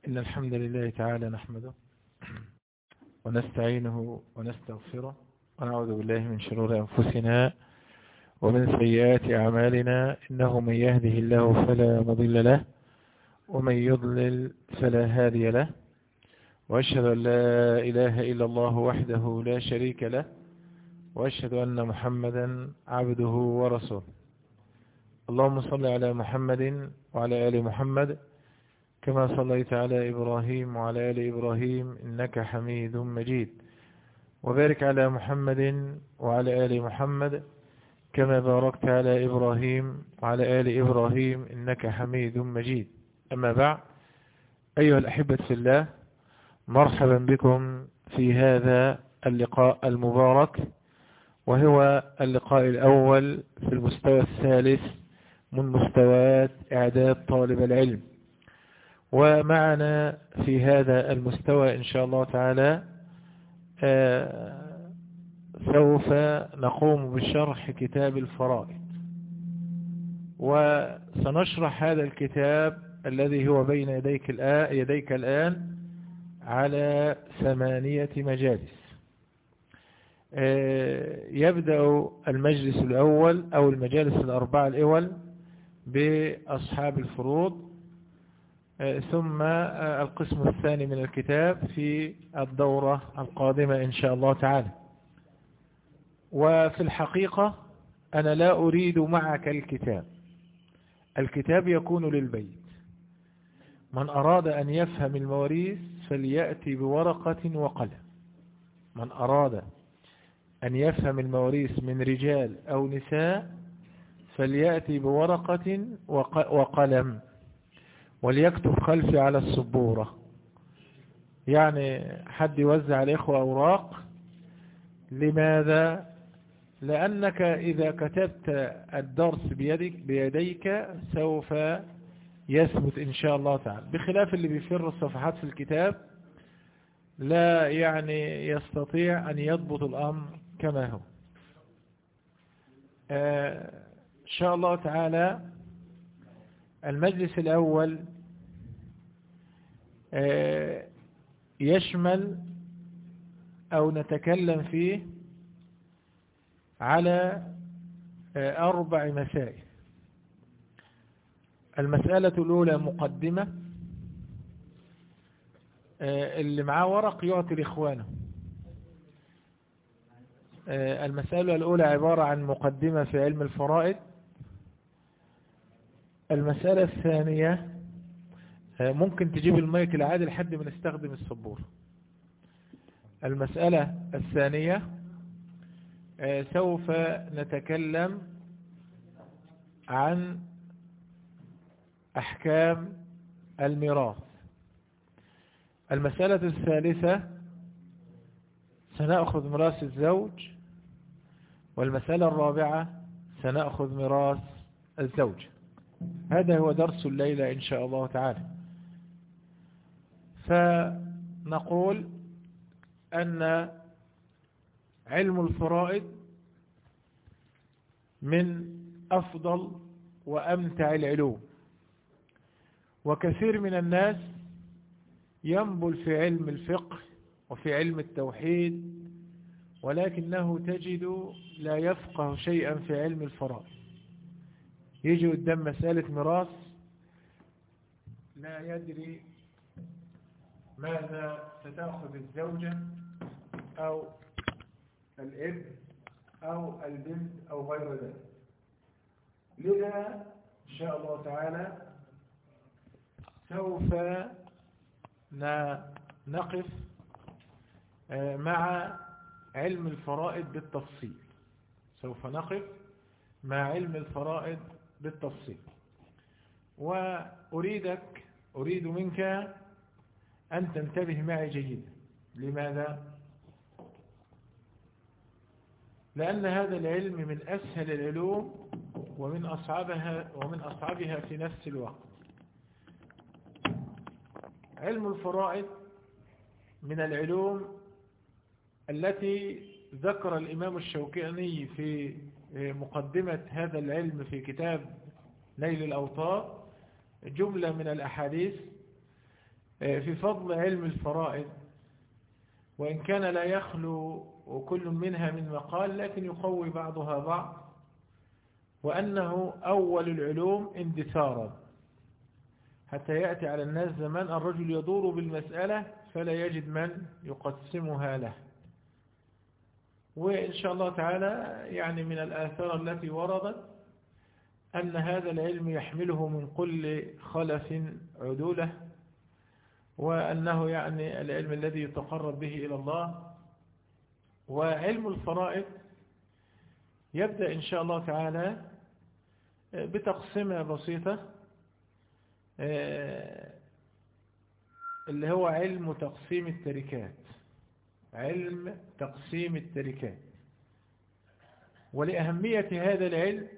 إن الحمد لله تعالى نحمده ونستعينه ونستغفره ونعوذ بالله من شرور أنفسنا ومن سيئات أعمالنا إنه من يهده الله فلا مضل له ومن يضلل فلا هادي له وأشهد أن لا إله إلا الله وحده لا شريك له وأشهد أن محمدا عبده ورسوله اللهم صل على محمد وعلى آل محمد كما صليت على إبراهيم وعلى آل إبراهيم إنك حميد مجيد وبارك على محمد وعلى آل محمد كما باركت على إبراهيم وعلى آل إبراهيم إنك حميد مجيد أما بعد أيها الأحبة في الله مرحبا بكم في هذا اللقاء المبارك وهو اللقاء الأول في المستوى الثالث من مستويات إعداد طالب العلم ومعنا في هذا المستوى إن شاء الله تعالى سوف نقوم بشرح كتاب الفرائض وسنشرح هذا الكتاب الذي هو بين يديك الآن, يديك الآن على ثمانية مجالس يبدأ المجلس الأول أو المجالس الأربعة الأول بأصحاب الفروض ثم القسم الثاني من الكتاب في الدورة القادمة إن شاء الله تعالى وفي الحقيقة أنا لا أريد معك الكتاب الكتاب يكون للبيت من أراد أن يفهم المواريث فليأتي بورقة وقلم من أراد أن يفهم المواريث من رجال أو نساء فليأتي بورقة وقلم وليكتب خلفي على السبورة يعني حد يوزع الإخوة أوراق لماذا لأنك إذا كتبت الدرس بيدك, بيديك سوف يثبت إن شاء الله تعالى بخلاف اللي بيفر الصفحات في الكتاب لا يعني يستطيع أن يضبط الأمر كما هو آه إن شاء الله تعالى المجلس الأول آه يشمل أو نتكلم فيه على آه أربع مسائل المسألة الأولى مقدمة اللي معاه ورق يعطي لإخوانه المسألة الأولى عبارة عن مقدمة في علم الفرائض المسألة الثانية ممكن تجيب المايك العادي لحد ما نستخدم السبورة المسألة الثانية سوف نتكلم عن أحكام الميراث المسألة الثالثة سنأخذ ميراث الزوج والمسألة الرابعة سنأخذ ميراث الزوج هذا هو درس الليلة إن شاء الله تعالى فنقول أن علم الفرائض من أفضل وأمتع العلوم وكثير من الناس ينبل في علم الفقه وفي علم التوحيد ولكنه تجد لا يفقه شيئا في علم الفرائض يجي قدام مسألة ميراث لا يدري ماذا ستأخذ الزوجة أو الابن أو البنت أو غير ذلك لذا إن شاء الله تعالى سوف نقف مع علم الفرائض بالتفصيل سوف نقف مع علم الفرائض بالتفصيل وأريدك أريد منك أن تنتبه معي جيدا لماذا؟ لأن هذا العلم من أسهل العلوم ومن أصعبها, ومن أصعبها في نفس الوقت علم الفرائض من العلوم التي ذكر الإمام الشوكاني في مقدمة هذا العلم في كتاب نيل الأوطار جملة من الأحاديث في فضل علم الفرائض وإن كان لا يخلو كل منها من مقال لكن يقوي بعضها بعض وأنه أول العلوم اندثارا حتى يأتي على الناس زمان الرجل يدور بالمسألة فلا يجد من يقسمها له وإن شاء الله تعالى يعني من الآثار التي وردت أن هذا العلم يحمله من كل خلف عدوله وأنه يعني العلم الذي يتقرب به إلى الله وعلم الفرائض يبدأ إن شاء الله تعالى بتقسيمة بسيطة اللي هو علم تقسيم التركات علم تقسيم التركات ولأهمية هذا العلم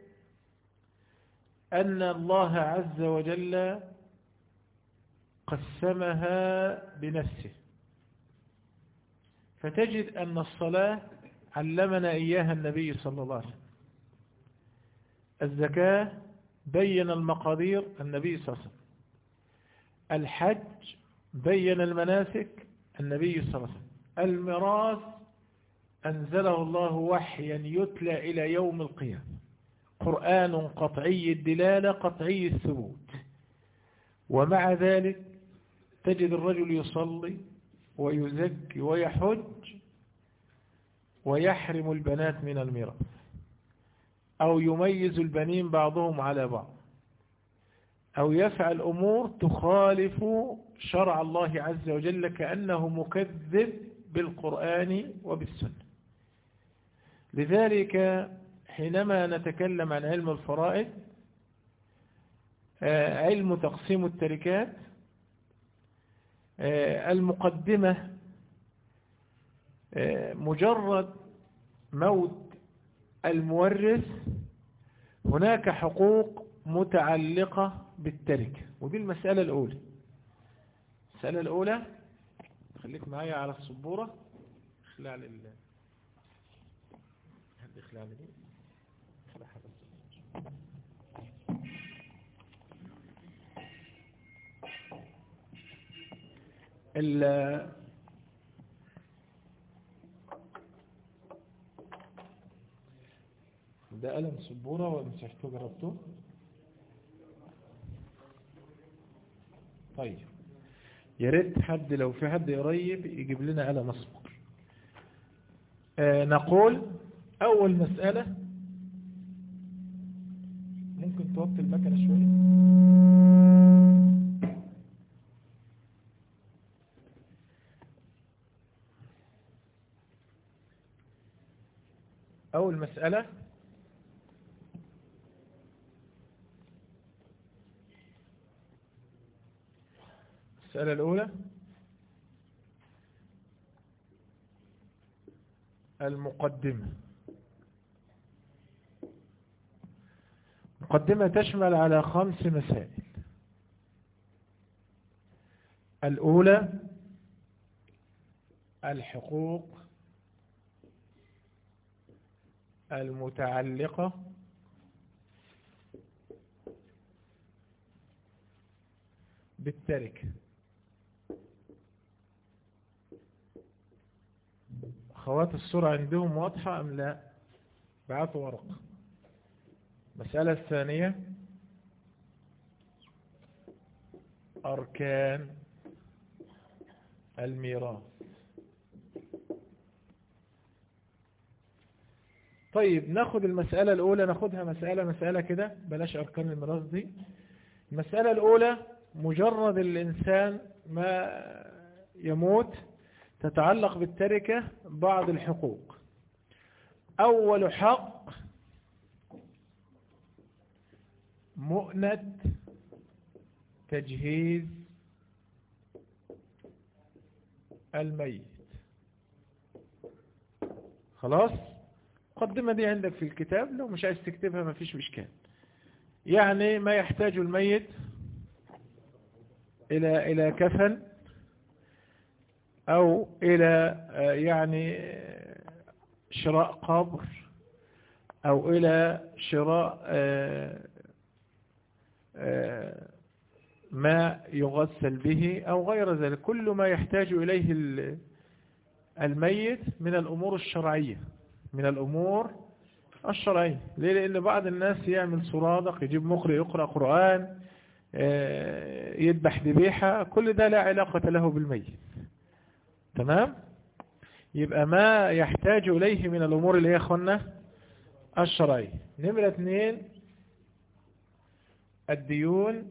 أن الله عز وجل قسمها بنفسه فتجد أن الصلاة علمنا إياها النبي صلى الله عليه وسلم الزكاة بين المقادير النبي صلى الله عليه وسلم الحج بين المناسك النبي صلى الله عليه وسلم الميراث أنزله الله وحيا يتلى إلى يوم القيامة قرآن قطعي الدلالة قطعي الثبوت ومع ذلك تجد الرجل يصلي ويزكي ويحج ويحرم البنات من الميراث أو يميز البنين بعضهم على بعض أو يفعل أمور تخالف شرع الله عز وجل كأنه مكذب بالقرآن وبالسنة لذلك حينما نتكلم عن علم الفرائض آه، علم تقسيم التركات آه، المقدمة آه، مجرد موت المورث هناك حقوق متعلقة بالتركة ودي المسألة الأولى المسألة الأولى خليك معايا على السبورة اخلع لل هدي اخلع لي اخلعها بس ال ده قلم سبورة ومسحته جربته طيب يا ريت حد لو في حد قريب يجيب لنا قلم اصفر آه نقول اول مسألة ممكن توطي المكنة شوية أول مسألة المسألة الأولى المقدمة مقدمة تشمل على خمس مسائل الأولى الحقوق المتعلقة بالتركة أخوات الصورة عندهم واضحة أم لا بعثوا ورقة المسألة الثانية أركان الميراث طيب ناخد المسألة الأولى ناخدها مسألة مسألة كده بلاش أركان الميراث دي المسألة الأولى مجرد الإنسان ما يموت تتعلق بالتركة بعض الحقوق أول حق مؤنة تجهيز الميت خلاص مقدمة دي عندك في الكتاب لو مش عايز تكتبها ما فيش مشكال يعني ما يحتاج الميت إلى إلى كفن أو إلى يعني شراء قبر أو إلى شراء ما يغسل به أو غير ذلك كل ما يحتاج إليه الميت من الأمور الشرعية من الأمور الشرعية ليه لأن بعض الناس يعمل صرادق يجيب مقرئ يقرأ قرآن آه، يذبح ذبيحة كل ده لا علاقة له بالميت تمام يبقى ما يحتاج إليه من الأمور اللي هي أخوانا الشرعية نمرة اثنين الديون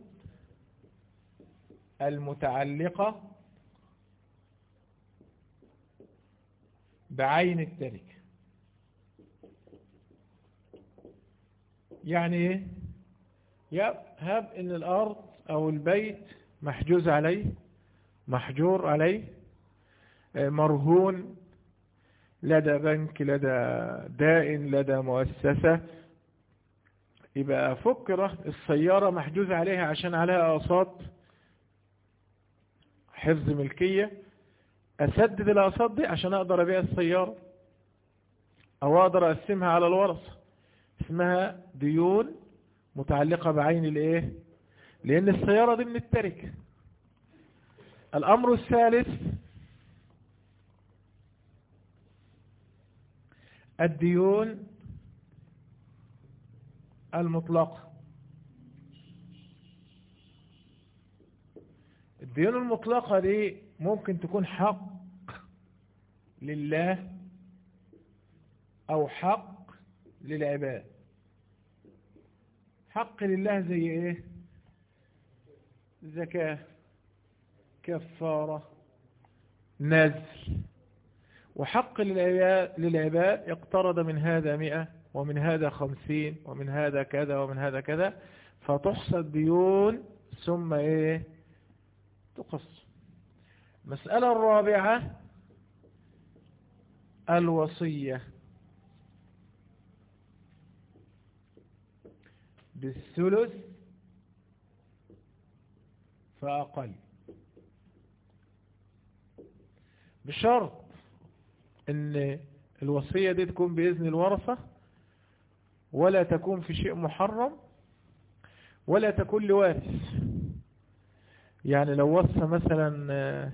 المتعلقة بعين التركة يعني ايه يهب ان الارض او البيت محجوز عليه محجور عليه آه، مرهون لدى بنك لدى دائن لدى مؤسسة يبقى فكرة السيارة محجوز عليها عشان عليها أقساط حفظ ملكية أسدد الأقساط دي عشان أقدر أبيع السيارة أو أقدر أقسمها على الورثة اسمها ديون متعلقة بعين الإيه لأن السيارة دي من التركة الأمر الثالث الديون المطلقة الديون المطلقة دي ممكن تكون حق لله أو حق للعباد حق لله زي ايه زكاة كفارة نزل وحق للعباد اقترض من هذا مئة ومن هذا خمسين ومن هذا كذا ومن هذا كذا فتحصى ديون ثم ايه تقص مسألة الرابعة الوصية بالثلث فأقل بشرط ان الوصية دي تكون بإذن الورثة ولا تكون في شيء محرم ولا تكون لوارث يعني لو وصى مثلا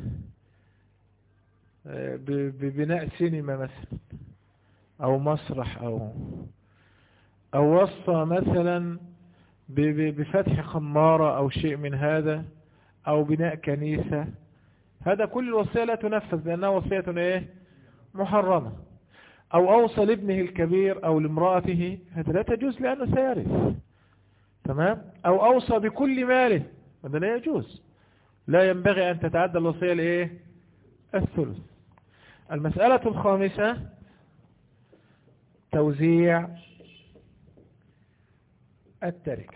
آه، ببناء سينما مثلا او مسرح او او وصى مثلا بفتح خمارة او شيء من هذا او بناء كنيسة هذا كل الوصية لا تنفذ لانها وصية ايه محرمة او اوصى لابنه الكبير او لامرأته هذا لا تجوز لانه سيرث تمام او اوصى بكل ماله هذا لا يجوز لا ينبغي ان تتعدى الوصية لايه الثلث المسألة الخامسة توزيع الترك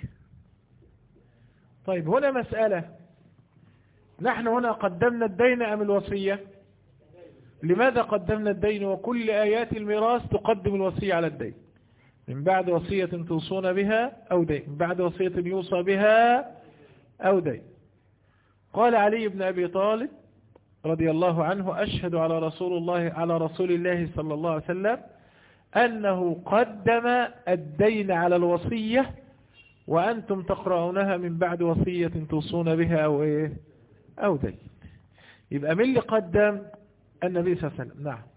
طيب هنا مسألة نحن هنا قدمنا الدين أم الوصية لماذا قدمنا الدين وكل آيات الميراث تقدم الوصية على الدين من بعد وصية توصون بها أو دين من بعد وصية يوصى بها أو دين قال علي بن أبي طالب رضي الله عنه أشهد على رسول الله على رسول الله صلى الله عليه وسلم أنه قدم الدين على الوصية وأنتم تقرؤونها من بعد وصية توصون بها أو إيه أو دين يبقى من اللي قدم النبي صلى الله عليه وسلم نعم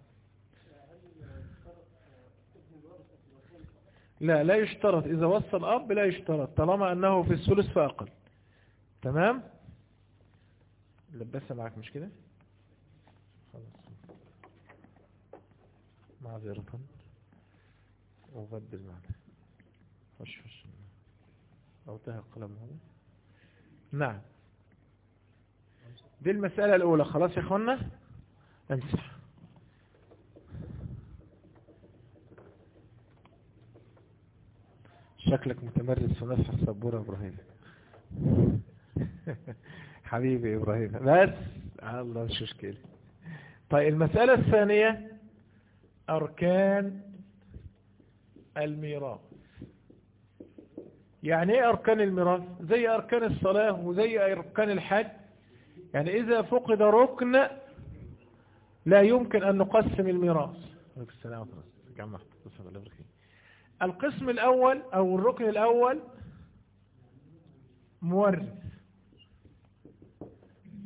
لا لا يشترط إذا وصى الأب لا يشترط طالما أنه في الثلث فأقل تمام لبسها معك مش كده خلاص معذرة وغدل معنا خش خش أو تهق قلم هذا نعم دي المسألة الأولى خلاص يا أخوانا امسح شكلك متمرس في مسح السبورة يا إبراهيم حبيبي إبراهيم بس الله مش مشكلة طيب المسألة الثانية أركان الميراث يعني ايه أركان الميراث زي أركان الصلاة وزي أركان الحج يعني إذا فقد ركن لا يمكن أن نقسم الميراث القسم الأول أو الركن الأول مورث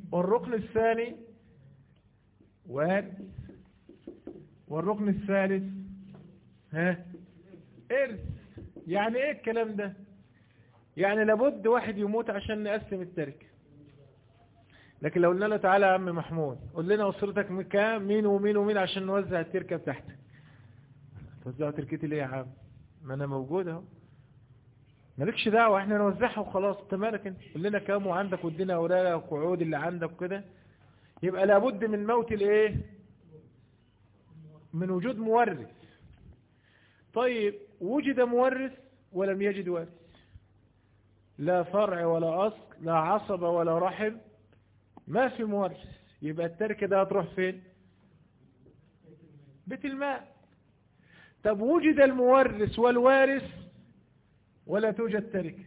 والركن الثاني وارث والركن الثالث ها ارث يعني ايه الكلام ده يعني لابد واحد يموت عشان نقسم التركه لكن لو قلنا له تعالى يا عم محمود قول لنا اسرتك كام مين ومين ومين عشان نوزع التركه بتاعتك توزعوا تركتي ليه يا عم ما انا موجود اهو مالكش دعوه احنا نوزعها وخلاص انت مالك انت قول لنا كام وعندك وادينا اوراقك وقعود اللي عندك كده يبقى لابد من موت الايه من وجود مورث طيب وجد مورث ولم يجد وارث لا فرع ولا أصل لا عصب ولا رحم ما في مورث يبقى التركة ده هتروح فين بيت المال طب وجد المورث والوارث ولا توجد تركة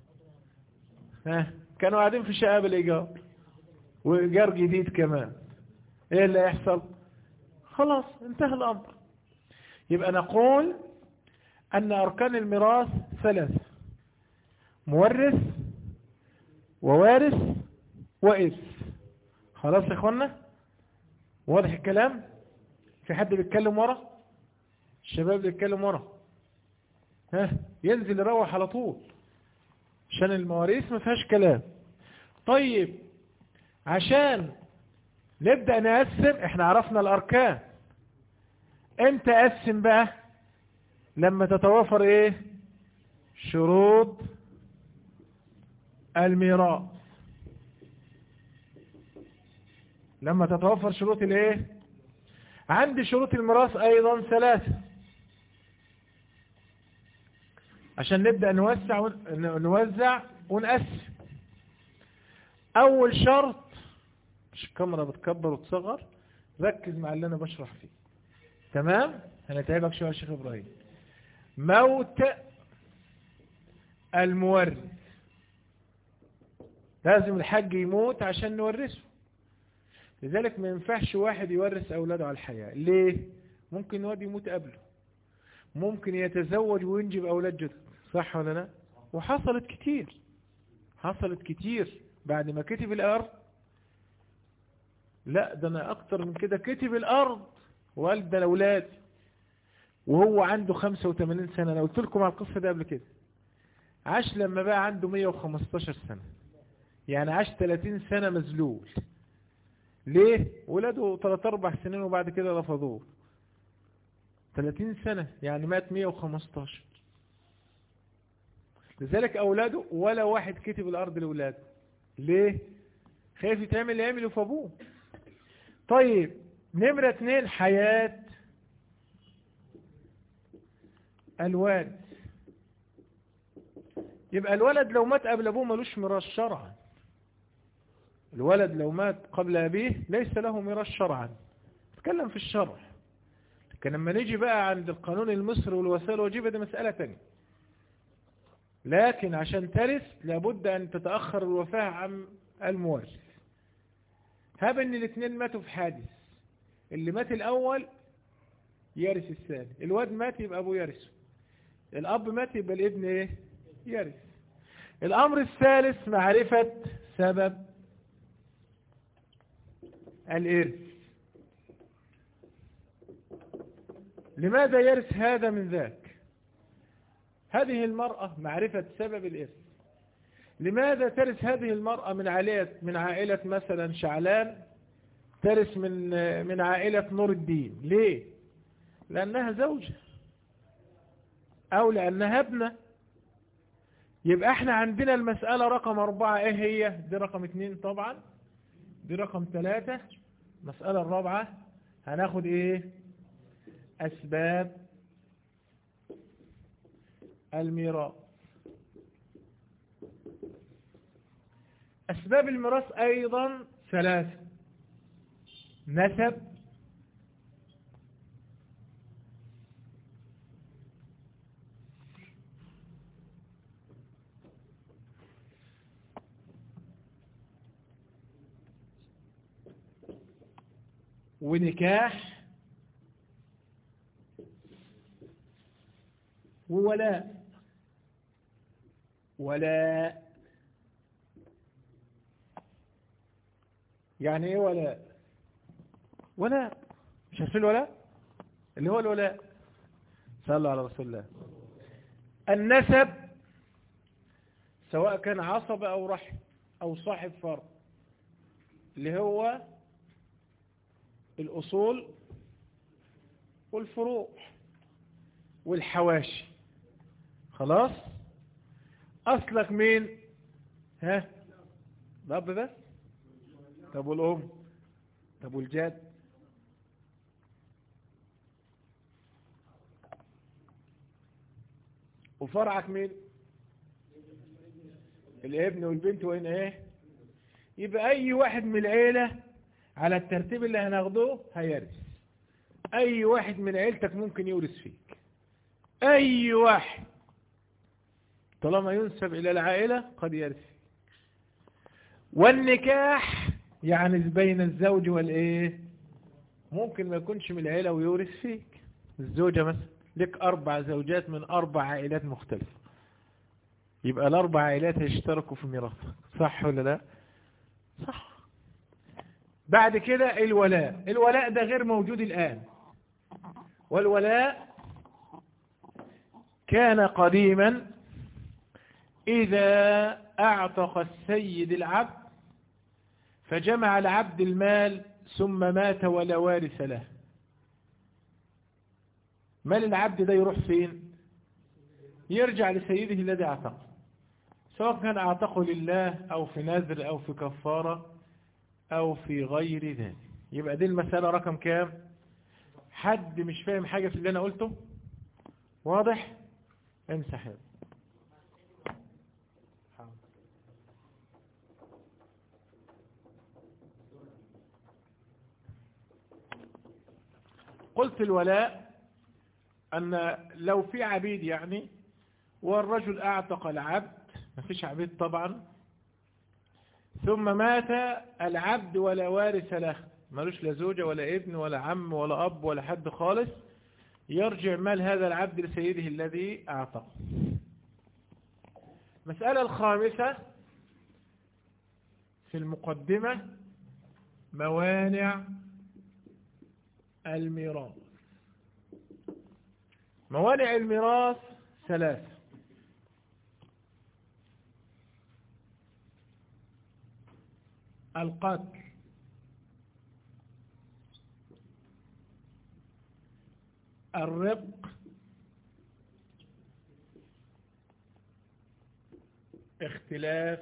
ها كانوا قاعدين في شقة بالإيجار وإيجار جديد كمان ايه اللي يحصل خلاص انتهى الأمر يبقى نقول أن أركان الميراث ثلاثة مورث ووارث وإرث خلاص يا اخوانا واضح الكلام في حد بيتكلم ورا الشباب بيتكلم ورا ها ينزل يروح على طول عشان المواريث ما فيهاش كلام طيب عشان نبدأ نقسم احنا عرفنا الاركان امتى اقسم بقى لما تتوافر ايه شروط الميراث لما تتوفر شروط الايه عندي شروط الميراث ايضا ثلاثة عشان نبدأ نوسع ون... نوزع ونقسم اول شرط مش الكاميرا بتكبر وتصغر ركز مع اللي انا بشرح فيه تمام هنتعبك شوية يا شيخ ابراهيم موت المورث لازم الحج يموت عشان نورثه لذلك ما ينفعش واحد يورث اولاده على الحياة ليه ممكن واد يموت قبله ممكن يتزوج وينجب اولاد جدد صح ولا لا وحصلت كتير حصلت كتير بعد ما كتب الارض لا ده انا اكتر من كده كتب الارض وقال ده الاولاد وهو عنده 85 سنة انا قلت لكم على القصة ده قبل كده عاش لما بقى عنده 115 سنة يعني عاش 30 سنة مزلول ليه ولاده 3 4 سنين وبعد كده رفضوه 30 سنة يعني مات 115 لذلك اولاده ولا واحد كتب الارض لاولاده ليه خايف يتعمل اللي يعمله في ابوه طيب نمرة اتنين حياة الوالد يبقى الولد لو مات قبل ابوه ملوش ميراث شرعا الولد لو مات قبل ابيه ليس له ميراث شرعا نتكلم في الشرع لكن لما نيجي بقى عند القانون المصري والوسائل الواجبة دي مسألة تانية لكن عشان ترث لابد ان تتأخر الوفاة عن المورث هاب ان الاثنين ماتوا في حادث اللي مات الاول يرث الثاني الواد مات يبقى ابوه يرثه الاب مات يبقى الابن ايه يرث الامر الثالث معرفة سبب الارث لماذا يرث هذا من ذاك هذه المرأة معرفة سبب الارث لماذا ترث هذه المرأة من عائلة من عائلة مثلا شعلان ترث من من عائلة نور الدين ليه لأنها زوجة أو لأنها ابنة يبقى احنا عندنا المسألة رقم أربعة ايه هي دي رقم اتنين طبعا دي رقم ثلاثة المسألة الرابعة هناخد ايه أسباب الميراث أسباب الميراث أيضا ثلاثة نسب ونكاح وولاء ولاء يعني ايه ولاء ولاء مش عارفين الولاء اللي هو الولاء صلى على رسول الله النسب سواء كان عصب او رحم او صاحب فرض اللي هو الاصول والفروع والحواشي خلاص اصلك مين ها الاب بس طب والام طب والجد وفرعك مين الابن والبنت وين ايه يبقى اي واحد من العيلة على الترتيب اللي هناخده هيرث اي واحد من عيلتك ممكن يورث فيك اي واحد طالما ينسب الى العائلة قد يرث والنكاح يعني بين الزوج والايه ممكن ما يكونش من العيلة ويورث فيك الزوجة مثلا لك اربع زوجات من اربع عائلات مختلفة يبقى الاربع عائلات هيشتركوا في ميراثك صح ولا لا صح بعد كده الولاء الولاء ده غير موجود الآن والولاء كان قديما إذا أعتق السيد العبد فجمع العبد المال ثم مات ولا وارث له مال العبد ده يروح فين يرجع لسيده الذي اعتقه سواء كان اعتقه لله او في نذر او في كفارة او في غير ذلك يبقى دي المسألة رقم كام حد مش فاهم حاجة في اللي انا قلته واضح امسح يا قلت الولاء أن لو في عبيد يعني والرجل أعتق العبد ما فيش عبيد طبعا ثم مات العبد ولا وارث له ملوش لا زوجة ولا ابن ولا عم ولا أب ولا حد خالص يرجع مال هذا العبد لسيده الذي أعتق المسألة الخامسة في المقدمة موانع الميراث موانع الميراث ثلاثة القتل الرق اختلاف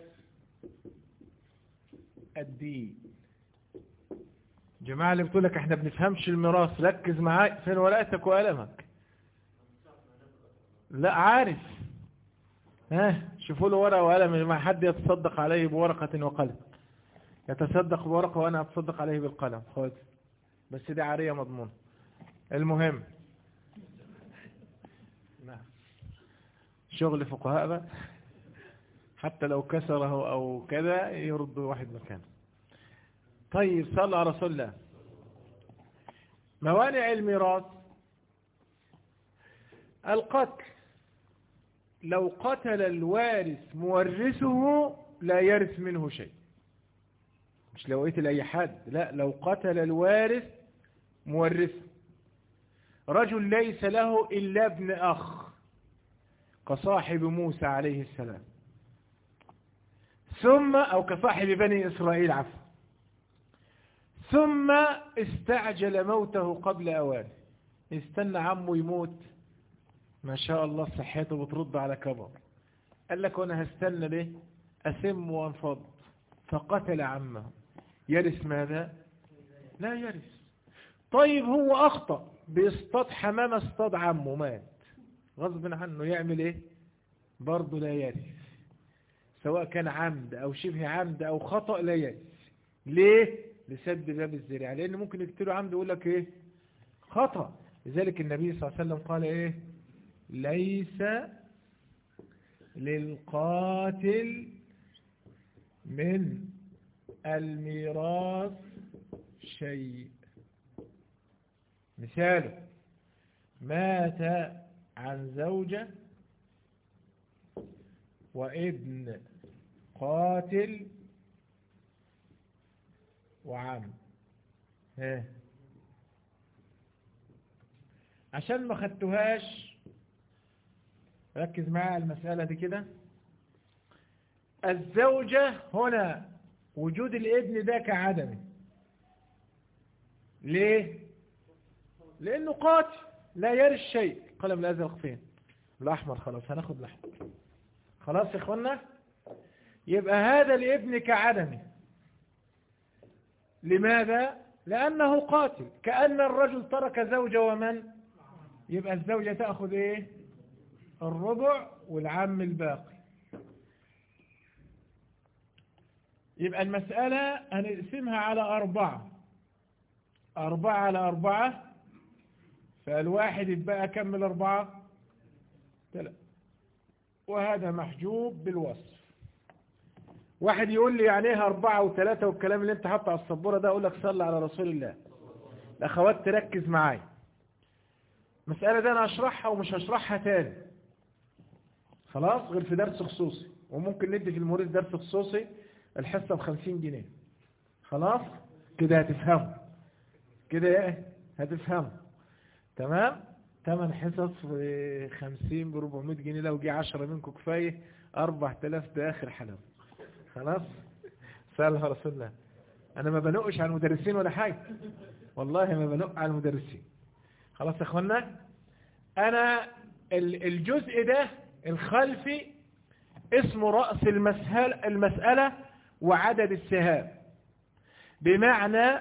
الدين جماعة اللي بتقول لك احنا بنفهمش الميراث ركز معاي فين ورقتك وقلمك لا عارف ها شوفوا له ورقة وقلم ما حد يتصدق عليه بورقة وقلم يتصدق بورقة وانا اتصدق عليه بالقلم خد بس دي عارية مضمونة المهم نعم شغل فقهاء بقى حتى لو كسره او كذا يرد واحد مكانه طيب صلى على رسول الله موانع الميراث القتل لو قتل الوارث مورثه لا يرث منه شيء مش لو قتل اي حد لا لو قتل الوارث مورثه رجل ليس له الا ابن اخ كصاحب موسى عليه السلام ثم او كصاحب بني اسرائيل عفوا ثم استعجل موته قبل اوانه استنى عمه يموت ما شاء الله صحته بترد على كبر قال لك وانا هستنى ليه اسم وانفض فقتل عمه يرث ماذا لا يرث طيب هو اخطأ باصطاد حمامة اصطاد عمه مات غصب عنه يعمل ايه برضه لا يرث سواء كان عمد او شبه عمد او خطأ لا يرث ليه لسد باب الزريعة لان ممكن يقتلوا عمد يقول لك ايه خطأ لذلك النبي صلى الله عليه وسلم قال ايه ليس للقاتل من الميراث شيء مثاله مات عن زوجة وابن قاتل وعم ها عشان ما خدتوهاش ركز معايا المسألة دي كده الزوجة هنا وجود الابن ده كعدمي ليه لانه قاتل لا يرى الشيء قلم الازرق فين الاحمر خلاص هناخد الاحمر خلاص يا اخوانا يبقى هذا الابن كعدمه لماذا لانه قاتل كأن الرجل ترك زوجة ومن يبقى الزوجة تأخذ ايه الربع والعم الباقي يبقى المسألة هنقسمها على أربعة أربعة على أربعة فالواحد يتبقى كم الأربعة ثلاثة وهذا محجوب بالوصف واحد يقول لي يعني ايه أربعة وثلاثة والكلام اللي انت حاطه على السبورة ده أقول لك صلى على رسول الله الأخوات تركز معايا مسألة ده أنا أشرحها ومش هشرحها تاني خلاص غير في درس خصوصي وممكن ندي في الموريس درس خصوصي الحصة بخمسين جنيه خلاص كده هتفهموا كده ايه هتفهموا تمام تمن حصص في خمسين بربعمية جنيه لو جه عشرة منكم كفاية أربع تلاف ده آخر حلاوة خلاص سألها رسول الله أنا ما بنقش على المدرسين ولا حاجة والله ما بنق على المدرسين خلاص يا اخوانا أنا الجزء ده الخلفي اسمه رأس المسألة, المسألة وعدد السهام بمعنى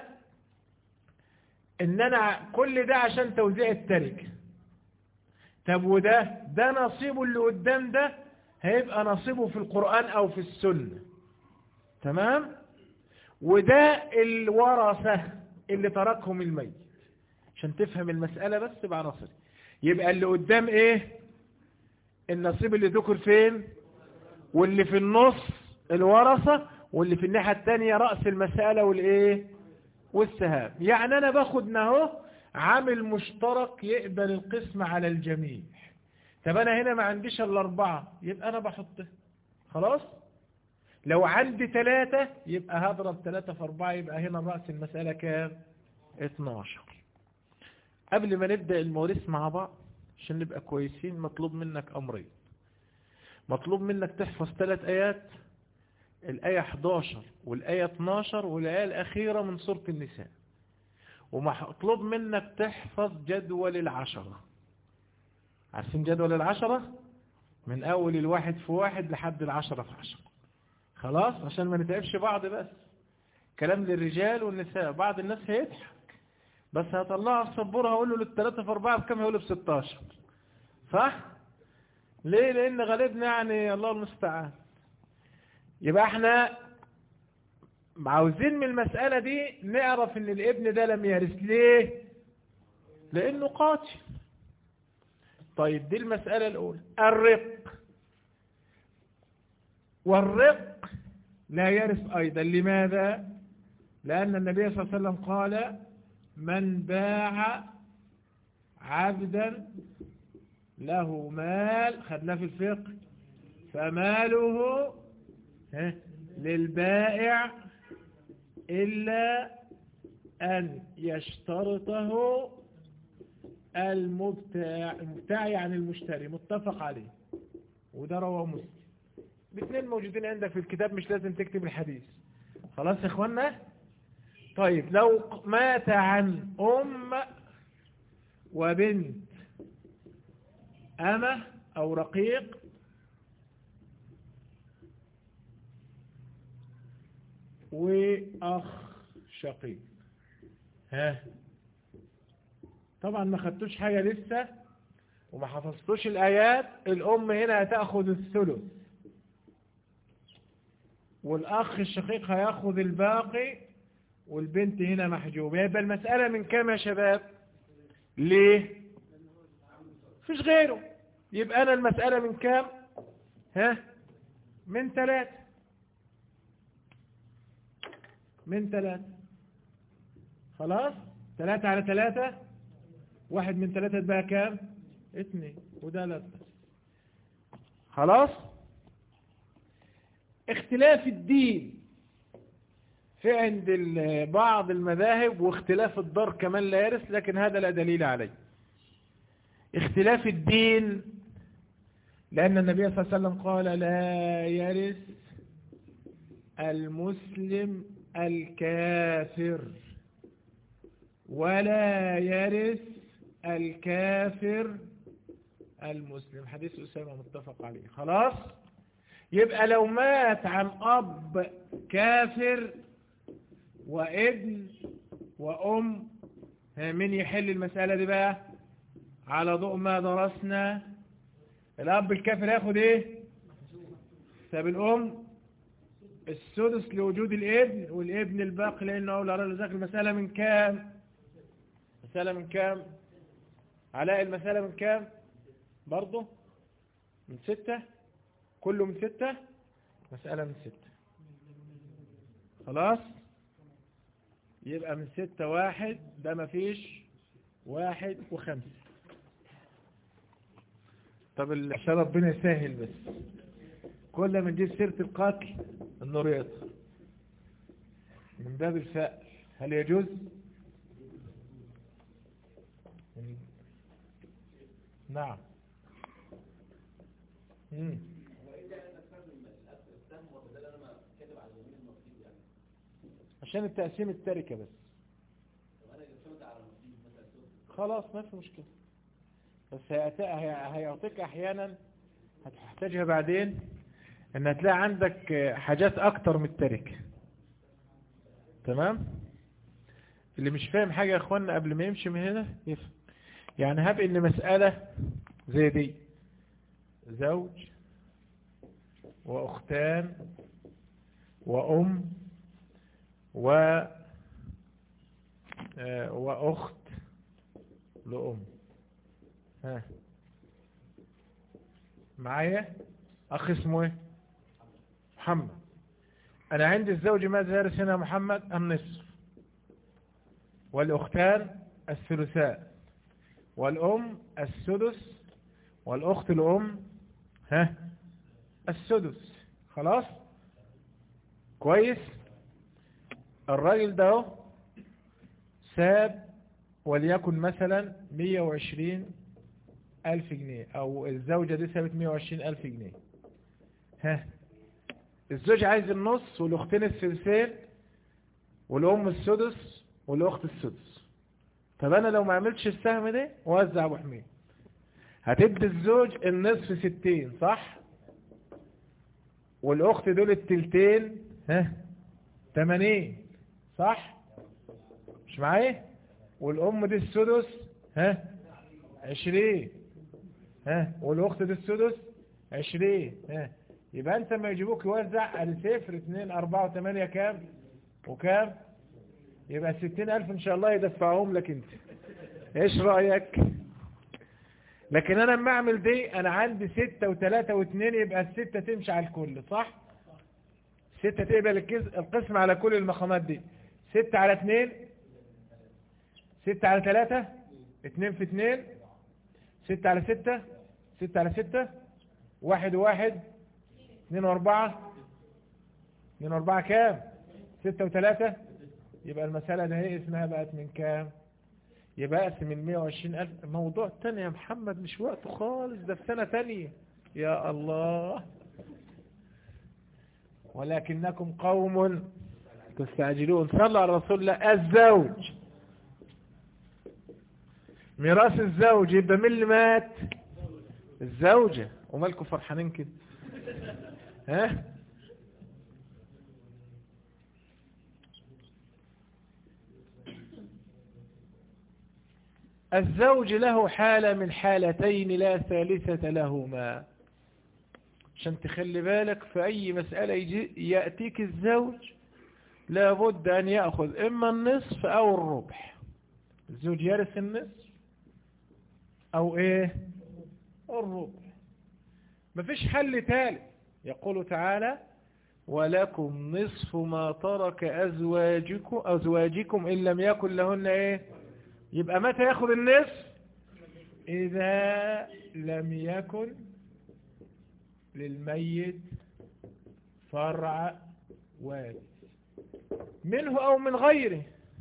ان انا كل ده عشان توزيع التركة طب وده ده نصيبه اللي قدام ده هيبقى نصيبه في القرآن او في السنة تمام وده الورثة اللي تركهم الميت عشان تفهم المسألة بس بعناصر يبقى اللي قدام ايه النصيب اللي ذكر فين واللي في النص الورثة واللي في الناحية التانية رأس المسألة والايه والسهام يعني انا باخد نهو عامل مشترك يقبل القسم على الجميع طب انا هنا ما عنديش الا اربعة يبقى انا بحطه خلاص لو عندي ثلاثة يبقى هضرب ثلاثة في اربعة يبقى هنا رأس المسألة كام 12 قبل ما نبدأ الموريس مع بعض عشان نبقى كويسين مطلوب منك امرين مطلوب منك تحفظ ثلاث ايات الآية 11 والآية 12 والآية الأخيرة من سورة النساء ومطلوب منك تحفظ جدول العشرة عارفين جدول العشرة من أول الواحد في واحد لحد العشرة في عشرة خلاص عشان ما نتعبش بعض بس كلام للرجال والنساء بعض الناس هيضحك بس هطلعها السبورة هقول له للثلاثة في أربعة بكم هيقول له بستاشر صح؟ ليه؟ لأن غالبنا يعني الله المستعان يبقى احنا عاوزين من المسألة دي نعرف ان الابن ده لم يرث ليه لانه قاتل طيب دي المسألة الاولى الرق والرق لا يرث ايضا لماذا لان النبي صلى الله عليه وسلم قال من باع عبدا له مال خدناه في الفقه فماله للبائع إلا أن يشترطه المبتاع المبتاع يعني المشتري متفق عليه وده رواه مسلم الاثنين موجودين عندك في الكتاب مش لازم تكتب الحديث خلاص يا اخوانا طيب لو مات عن أم وبنت أمة أو رقيق وأخ شقيق ها طبعا ما خدتوش حاجة لسه وما حفظتوش الآيات الأم هنا هتأخذ الثلث والأخ الشقيق هيأخذ الباقي والبنت هنا محجوبة يبقى المسألة من كام يا شباب ليه فيش غيره يبقى أنا المسألة من كام ها من ثلاثة من ثلاثة خلاص ثلاثة على ثلاثة واحد من ثلاثة بقى كام اثنين وده لا بس خلاص اختلاف الدين في عند ال- بعض المذاهب واختلاف الدار كمان لا يرث لكن هذا لا دليل عليه اختلاف الدين لأن النبي صلى الله عليه وسلم قال لا يرث المسلم الكافر ولا يرث الكافر المسلم حديث أسامة متفق عليه خلاص يبقى لو مات عن أب كافر وابن وأم ها، مين يحل المسألة دي بقى على ضوء ما درسنا الأب الكافر ياخد ايه طب الأم السدس لوجود الابن والابن الباقي لأنه أولى رجل ذاك المسألة من كام مسألة من كام علاء المسألة من كام برضه من ستة كله من ستة مسألة من ستة خلاص يبقى من ستة واحد ده مفيش واحد وخمسة طب ال- عشان ربنا يسهل بس كل ما نجيب سيرة القتل النور يطفى من باب الفأل هل يجوز نعم مم. عشان التقسيم التركة بس خلاص ما في مشكلة بس هيأت- هي- هيعطيك احيانا هتحتاجها بعدين ان هتلاقي عندك حاجات اكتر من التركة تمام اللي مش فاهم حاجة يا اخوانا قبل ما يمشي من هنا يفهم يعني هب ان مسألة زي دي زوج واختان وام و آه، واخت لأم ها معايا اخ اسمه ايه محمد انا عندي الزوج ماذا يرث هنا محمد النصف والاختان الثلثان والام السدس والاخت الام ها السدس خلاص كويس الراجل ده اهو ساب وليكن مثلا 120 ألف جنيه أو الزوجة دي سابت 120 ألف جنيه ها الزوج عايز النص والأختين الثلثين والأم السدس والأخت السدس طب أنا لو ما عملتش السهم ده وزع أبو حميد هتدي الزوج النصف 60 صح والأخت دول التلتين ها 80 صح مش معايا والأم دي السدس ها عشرين ها والأخت دي السدس عشرين ها يبقى أنت ما يجيبوك يوزع ادي صفر اتنين أربعة وثمانية كام وكام يبقى ستين ألف إن شاء الله يدفعهم لك أنت إيش رأيك لكن أنا لما أعمل دي أنا عندي ستة وثلاثة واثنين يبقى الستة تمشي على الكل صح ستة تقبل الكز- القسم على كل المقامات دي ستة على اثنين ستة على ثلاثة اتنين في اتنين ستة على ستة ستة على ستة واحد وواحد اتنين واربعة اتنين واربعة كام ستة وثلاثة يبقى المسألة ده هي اسمها بقت من كام يبقى اقسم من 120 ألف موضوع تاني يا محمد مش وقته خالص ده في سنة تانية يا الله ولكنكم قوم تستعجلون صلى على رسول الله الزوج ميراث الزوج يبقى مين اللي مات الزوجة ومالكم فرحانين كده ها الزوج له حالة من حالتين لا ثالثة لهما عشان تخلي بالك في أي مسألة يجي يأتيك الزوج لابد أن يأخذ إما النصف أو الربح الزوج يرث النصف أو إيه الربع مفيش حل ثالث يقول تعالى ولكم نصف ما ترك أزواجكم, أزواجكم إن لم يكن لهن إيه يبقى متى ياخذ النصف إذا لم يكن للميت فرع وارث منه او من غيره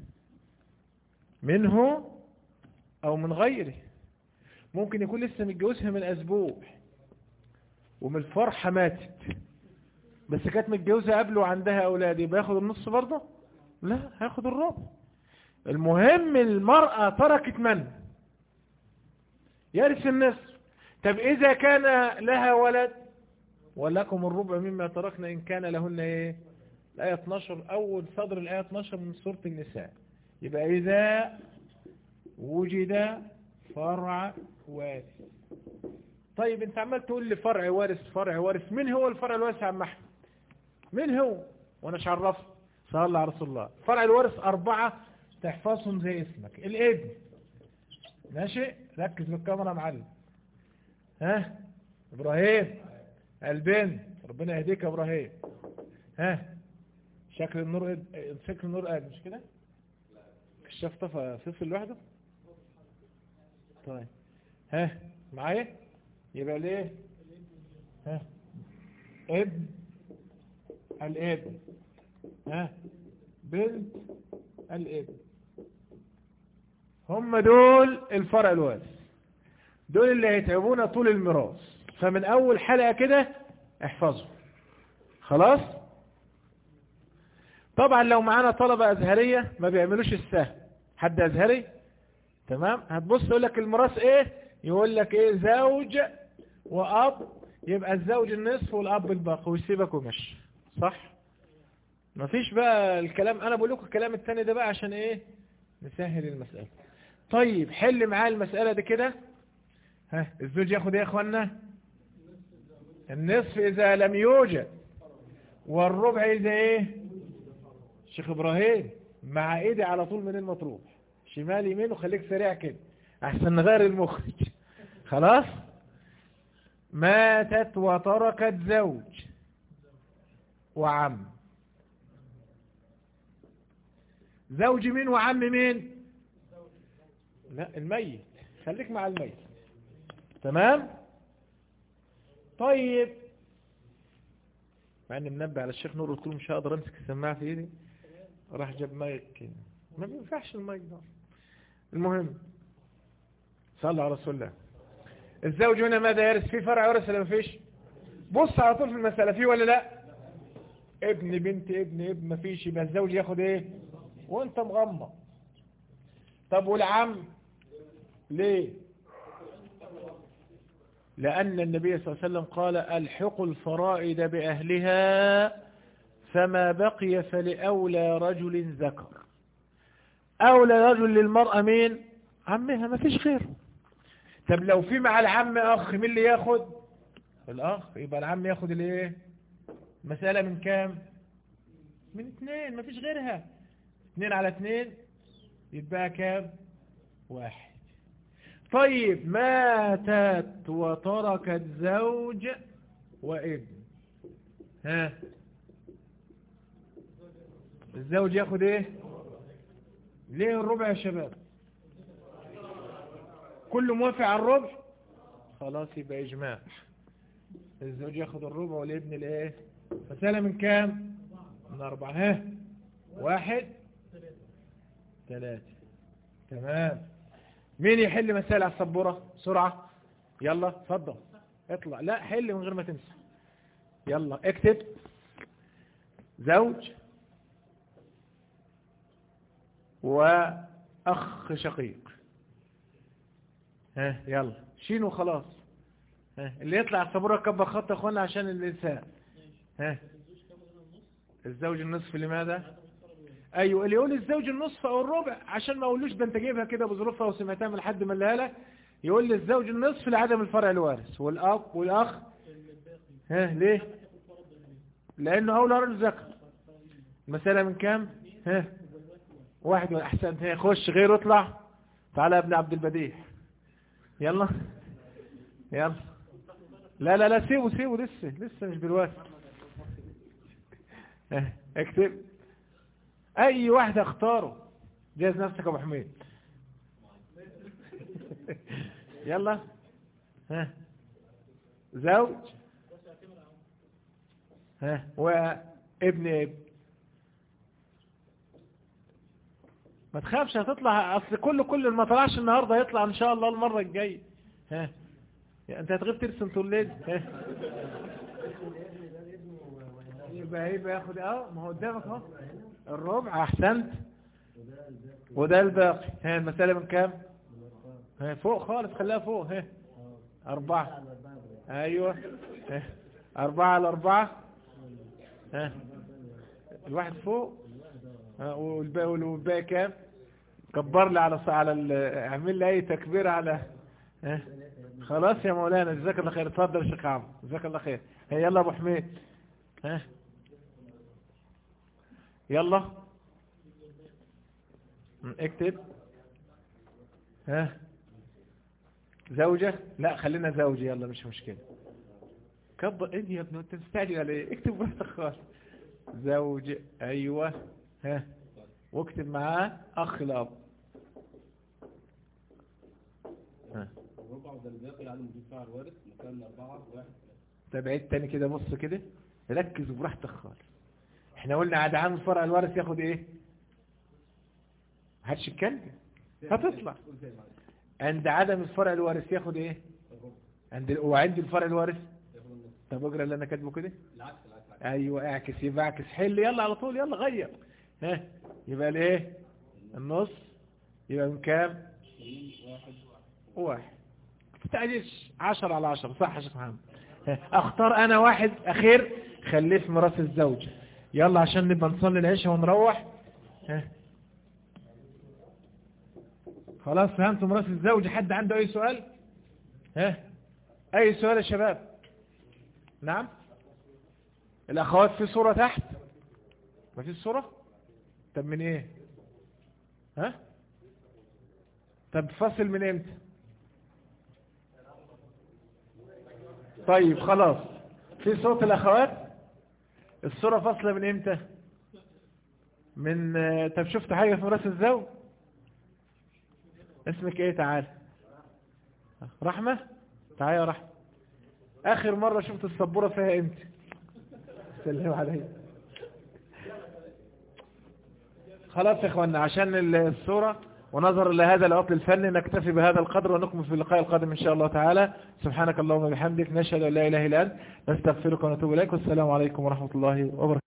منه او من غيره ممكن يكون لسه متجوزها من اسبوع ومن الفرحة ماتت بس كانت متجوزة قبله وعندها اولاد يبقى ياخد النص برضه لا هياخد الربع المهم المرأة تركت من يرث النصف طب اذا كان لها ولد ولكم الربع مما تركنا ان كان لهن ايه الآية 12 أول صدر الآية 12 من سورة النساء يبقى إذا وجد فرع وارث طيب انت عمال تقول لي فرع وارث فرع وارث مين هو الفرع الوارث يا عم احمد مين هو وانا مش عرفه صلى الله على رسول الله فرع الوارث أربعة تحفظهم زي اسمك الابن ماشي ركز بالكاميرا يا معلم ها ابراهيم البنت ربنا يهديك يا ابراهيم ها شكل النور شكل النور قال مش كده الكشاف طفى صفر لوحده طيب ها معايا يبقى ليه ها ابن الابن ها بنت الابن هم دول الفرع الوارث دول اللي هيتعبونا طول الميراث فمن اول حلقة كده احفظوا خلاص طبعا لو معانا طلبة ازهرية ما بيعملوش السهل حد ازهري تمام هتبص يقول لك الميراث ايه يقول لك ايه زوج واب يبقى الزوج النصف والاب الباقي ويسيبك ومشي صح مفيش بقى الكلام انا بقول لكم الكلام التاني ده بقى عشان ايه نسهل المسألة طيب حل معاه المسألة دي كده ها الزوج ياخد ايه يا اخوانا النصف اذا لم يوجد والربع اذا ايه شيخ ابراهيم مع ايدي على طول من المطروح شمال يمين وخليك سريع كده احسن نغير المخرج خلاص ماتت وتركت زوج وعم زوج مين وعم مين لا الميت خليك مع الميت تمام طيب مع اني منبه على الشيخ نور قلت له مش هقدر امسك السماعه في ايدي راح جاب مايك ما بينفعش المايك ده المهم صلى على رسول الله الزوج هنا ماذا يرث في فرع ورث ولا مفيش بص على طول في المسألة فيه ولا لا ابن بنت ابن ابن مفيش يبقى الزوج ياخد ايه وانت مغمض طب والعم ليه لأن النبي صلى الله عليه وسلم قال الحق الفرائد بأهلها فما بقي فلأولى رجل ذكر أولى رجل للمرأة مين عمها ما فيش غيره طب لو في مع العم أخ مين اللي ياخد الأخ يبقى العم ياخد الايه مسألة من كام من اثنين ما فيش غيرها اثنين على اثنين يبقى كام واحد طيب ماتت وتركت زوج وابن ها الزوج ياخد ايه ليه الربع يا شباب كله موافق على الربع خلاص يبقى اجماع الزوج ياخد الربع والابن الايه مسألة من كام من اربعة ها واحد ثلاثة تمام مين يحل مسألة على السبورة بسرعة يلا اتفضل اطلع لا حل من غير ما تنسى يلا اكتب زوج واخ شقيق ها يلا شيل وخلاص ها اللي يطلع على السبورة كبر خط يا اخوانا عشان الانسان ها الزوج النصف لماذا ايوه اللي يقول الزوج النصف او الربع عشان ما اقولوش ده انت جايبها كده بظروفها وسمعتها من حد ملها لك يقول لي الزوج النصف لعدم الفرع الوارث والاب والاخ ها ليه لانه اولى رجل ذكر مسألة من كام ها واحد احسن ها خش غير اطلع تعالى يا ابن عبد البديع يلا يلا لا لا لا سيبه سيبه لسه لسه مش بالواسع اه اكتب اي واحد اختاره جاز نفسك ابو حميد يلا ها زوج ها وابن ابن ما تخافش هتطلع اصل كل كل اللي ما طلعش النهارده هيطلع ان شاء الله المره الجايه ها انت هتغيب ترسم طول الليل ها يبقى يبقى ياخد اه ما هو قدامك اهو الربع احسنت وده الباقي ها المسألة من كام ها فوق خالص خليها فوق ها أربعة أيوة ها أربعة على أربعة ها الواحد فوق ها والباقي والباقي كام كبر لي على على اعمل لي أي تكبير على ها خلاص يا مولانا جزاك الله خير اتفضل يا شيخ عمرو جزاك الله خير هي يلا ابو حميد ها يلا اكتب ها زوجة لا خلينا زوجة يلا مش مشكلة كبر ايه يا ابني انت مستعجل على ايه اكتب براحتك خالص زوج ايوه ها واكتب معاه اخ الاب ها الربع ده الباقي على مجيب فاعل وارث مكان أربعة واحد طب عيد تاني كده بص كده ركز براحتك خالص احنا قلنا عاد عام الفرع الوارث ياخد ايه هاتش الكلب هتطلع عند عدم الفرع الوارث ياخد ايه عند وعند الفرع الوارث طب اقرا اللي انا كاتبه كده العكس العكس ايوه اعكس يبقى اعكس حل يلا على طول يلا غير ها يبقى الايه النص يبقى من كام واحد واحد تستعجلش 10 على 10 صح يا شيخ محمد ها، اختار انا واحد اخير خليه في ميراث الزوج يلا عشان نبقى نصلي العشاء ونروح ها خلاص فهمتوا ميراث الزوج حد عنده اي سؤال ها اي سؤال يا شباب نعم الاخوات في صورة تحت ما في صورة طب من ايه ها طب فصل من امتى طيب خلاص في صوت الاخوات الصورة فاصلة من امتى من آه، طب شفت حاجة في ميراث الزوج اسمك ايه تعال رحمة تعال يا رحمة اخر مرة شفت السبورة فيها امتى سلم عليا خلاص يا اخوانا عشان الصورة ونظرا لهذا العطل الفني نكتفي بهذا القدر ونكمل في اللقاء القادم ان شاء الله تعالى سبحانك اللهم وبحمدك نشهد ان لا اله الا انت نستغفرك ونتوب اليك والسلام عليكم ورحمة الله وبركاته